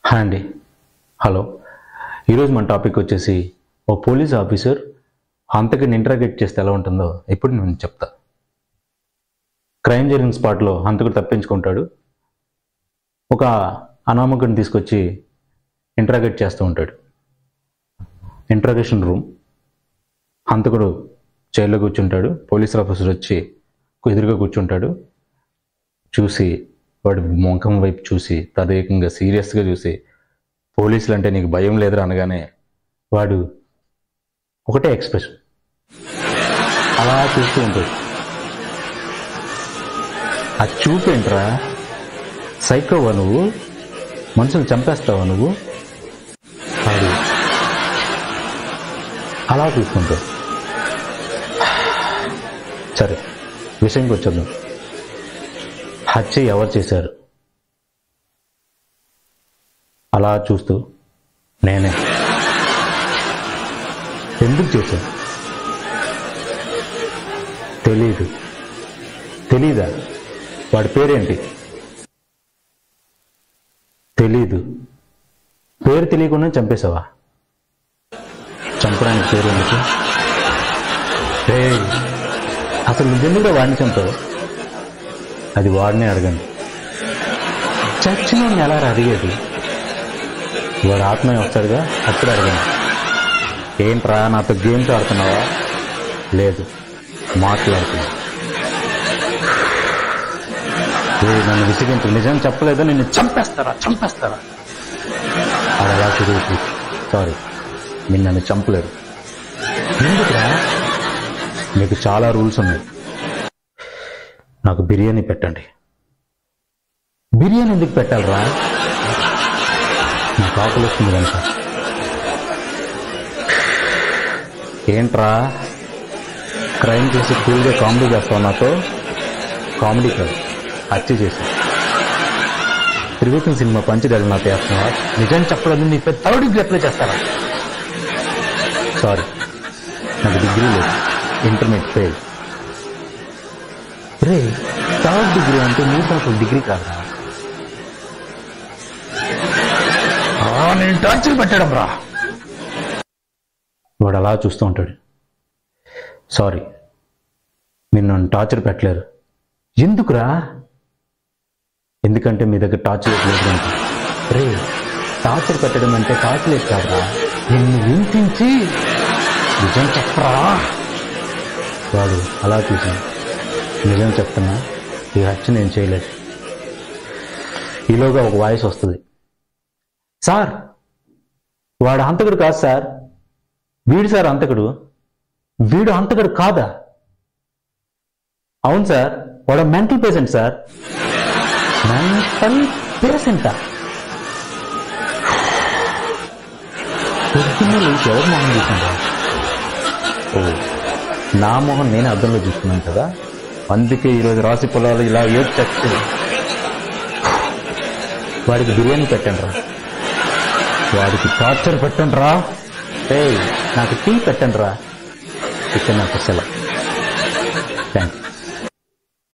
hi అండి hello ఈరోజు మన టాపిక్ వచ్చేసి ఓ పోలీస్ ఆఫీసర్ హంతకిని ఇంటరాగేట్ చేస్తే ఎలా ఉంటుందో ఇప్పుడు నేను చెప్తా క్రైమ్ జరిగిన స్పాట్లో హంతకుడు తప్పించుకుంటాడు ఒక అనామకుడిని తీసుకొచ్చి ఇంటరాగేట్ చేస్తూ ఉంటాడు ఇంటరాగేషన్ రూమ్ హంతకుడు చైర్లో కూర్చుంటాడు పోలీస్ ఆఫీసర్ వచ్చి ఎదురుగా కూర్చుంటాడు చూసి వాడి ముఖం వైపు చూసి తదేకంగా సీరియస్గా చూసి పోలీసులు అంటే నీకు భయం లేదురా అనగానే వాడు ఒకటే ఎక్స్ప్రెషన్ అలా చూస్తూ ఉంటాడు ఆ చూపేంట్రా సైకోవా నువ్వు మనుషులు చంపేస్తావా నువ్వు వాడు అలా చూసుకుంటాడు సరే విషయంకి వచ్చేద్దాం హత్య ఎవరు చేశారు అలా చూస్తూ నేనే ఎందుకు చేశాను తెలీదు తెలీదా వాడి పేరేంటి తెలీదు పేరు తెలియకుండా చంపేశావా చంపడానికి పేరు ఎందుకు ఏయ్, అసలు నువ్వెందుకు వాడిని చంపావు అది వాడినే అడగండి చచ్చిన ఎలా అడిగేది వాడు ఆత్మీయ వస్తాడుగా అప్పుడు అడగండి ఏంట్రా నాతో గేమ్స్ ఆడుతున్నావా లేదు మాట్లాడుతున్నా ఏ నన్ను విసిగించు నిజం చెప్పలేదు నిన్ను చంపేస్తారా చంపేస్తారా అది అలా తిరుగుతుంది సారీ మీరు నన్ను చంపలేరు ఎందుకురా మీకు చాలా రూల్స్ ఉన్నాయి నాకు బిర్యానీ పెట్టండి బిర్యానీ ఎందుకు పెట్టాలరా నాకు ఆకలి వస్తుంది కనుక ఏంట్రా క్రైమ్ చేసి కూల్గా కామెడీ చేస్తావు నాతో కామెడీ కాదు హత్య చేసి తిరుగుతున్న సినిమా పంచదాలు నాతో వేస్తున్నావా నిజం చెప్పలేదు నీ పెద్ద థర్డ్ డిగ్రీ అప్లై చేస్తారా సారీ నాకు డిగ్రీ లేదు ఇంటర్మీడియట్ ఫెయిల్ రే థర్డ్ డిగ్రీ అంటే మూడు సంవత్సరాల డిగ్రీ కాదురా ఆ, నేను టార్చర్ పెట్టడం రా వాడు అలా చూస్తూ ఉంటాడు సారీ మీరు నన్ను టార్చర్ పెట్టలేరు ఎందుకురా ఎందుకంటే మీ దగ్గర టార్చర్ లేదు కనుక రే టార్చర్ పెట్టడం అంటే టార్చర్ కాదురా నిన్ను వింటించి నిజం చెప్పరా వాడు అలా చూసాను నిజం చెప్తున్నా ఈ హత్య నేను చేయలేదు ఈలోగా ఒక వాయిస్ వస్తుంది సార్ వాడు హంతకుడు కాదు సార్ వీడు సార్ హంతకుడు వీడు హంతకుడు కాదా అవును సార్ వాడు మెంటల్ పేషెంట్ సార్ మెంటల్ పేషెంటా పొద్దున్నే లేచి ఎవరు మొహం చూసిందా ఓ నా మొహం నేను అర్థంలో చూసుకున్నాను కదా అందుకే ఈరోజు రాసి పొలాలు ఇలా ఏడు చచ్చింది వాడికి బిర్యానీ పెట్టండి రా వాడికి టార్చర్ పెట్టండి రా ఏయ్ నాకు టీ పెట్టండి రా ఇక నాకు సెలవు థ్యాంక్ యూ